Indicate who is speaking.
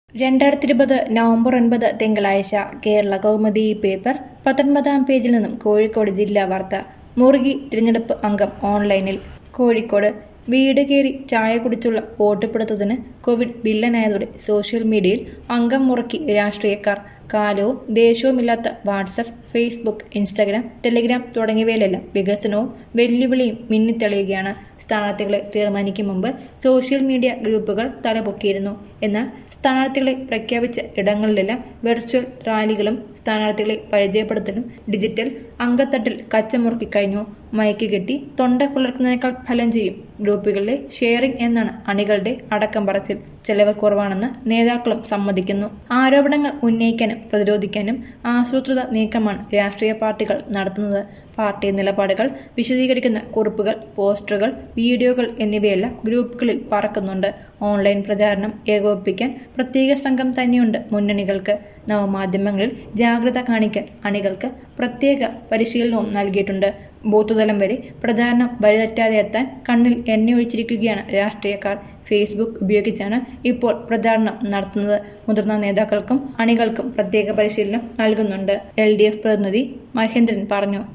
Speaker 1: രണ്ടായിരത്തി ഇരുപത് നവംബർ ഒൻപത് തിങ്കളാഴ്ച കേരള കൗമുദി പേപ്പർ പത്തൊൻപതാം പേജിൽ നിന്നും കോഴിക്കോട് ജില്ലാ വാർത്ത മുറുകി തിരഞ്ഞെടുപ്പ് അംഗം ഓൺലൈനിൽ കോഴിക്കോട് വീട് കയറി ചായ കുടിച്ചുള്ള വോട്ടുപിടുത്തത്തിന് കോവിഡ് വില്ലനായതോടെ സോഷ്യൽ മീഡിയയിൽ അംഗം മുറക്കി രാഷ്ട്രീയക്കാർ കാലവും ദേശവുമില്ലാത്ത വാട്സപ്പ് ഫേസ്ബുക്ക് ഇൻസ്റ്റാഗ്രാം ടെലിഗ്രാം തുടങ്ങിയവയിലെല്ലാം വികസനവും വെല്ലുവിളിയും മിന്നിത്തെളിയുകയാണ് സ്ഥാനാർത്ഥികളെ തീരുമാനിക്കും മുമ്പ് സോഷ്യൽ മീഡിയ ഗ്രൂപ്പുകൾ തലപൊക്കിയിരുന്നു എന്നാൽ സ്ഥാനാർത്ഥികളെ പ്രഖ്യാപിച്ച ഇടങ്ങളിലെല്ലാം വെർച്വൽ റാലികളും സ്ഥാനാർത്ഥികളെ പരിചയപ്പെടുത്തലും ഡിജിറ്റൽ അങ്കത്തട്ടിൽ കച്ചമുറുക്കി കഴിഞ്ഞു മയക്ക് കെട്ടി തൊണ്ട പുലർത്തുന്നതിനേക്കാൾ ഫലം ചെയ്യും ഗ്രൂപ്പുകളിലെ ഷെയറിംഗ് എന്നാണ് അണികളുടെ അടക്കം പറച്ചിൽ ചെലവ് കുറവാണെന്ന് നേതാക്കളും സമ്മതിക്കുന്നു ആരോപണങ്ങൾ ഉന്നയിക്കാനും പ്രതിരോധിക്കാനും ആസൂത്രിത നീക്കമാണ് രാഷ്ട്രീയ പാർട്ടികൾ നടത്തുന്നത് പാർട്ടി നിലപാടുകൾ വിശദീകരിക്കുന്ന കുറിപ്പുകൾ പോസ്റ്ററുകൾ വീഡിയോകൾ എന്നിവയെല്ലാം ഗ്രൂപ്പുകളിൽ പറക്കുന്നുണ്ട് ഓൺലൈൻ പ്രചാരണം ഏകോപിപ്പിക്കാൻ പ്രത്യേക സംഘം തന്നെയുണ്ട് മുന്നണികൾക്ക് നവമാധ്യമങ്ങളിൽ ജാഗ്രത കാണിക്കാൻ അണികൾക്ക് പ്രത്യേക പരിശീലനവും നൽകിയിട്ടുണ്ട് ബൂത്ത് തലം വരെ പ്രചാരണം വഴിതെറ്റാതെ എത്താൻ കണ്ണിൽ എണ്ണയൊഴിച്ചിരിക്കുകയാണ് രാഷ്ട്രീയക്കാർ ഫേസ്ബുക്ക് ഉപയോഗിച്ചാണ് ഇപ്പോൾ പ്രചാരണം നടത്തുന്നത് മുതിർന്ന നേതാക്കൾക്കും അണികൾക്കും പ്രത്യേക പരിശീലനം നൽകുന്നുണ്ട് എൽ പ്രതിനിധി മഹേന്ദ്രൻ പറഞ്ഞു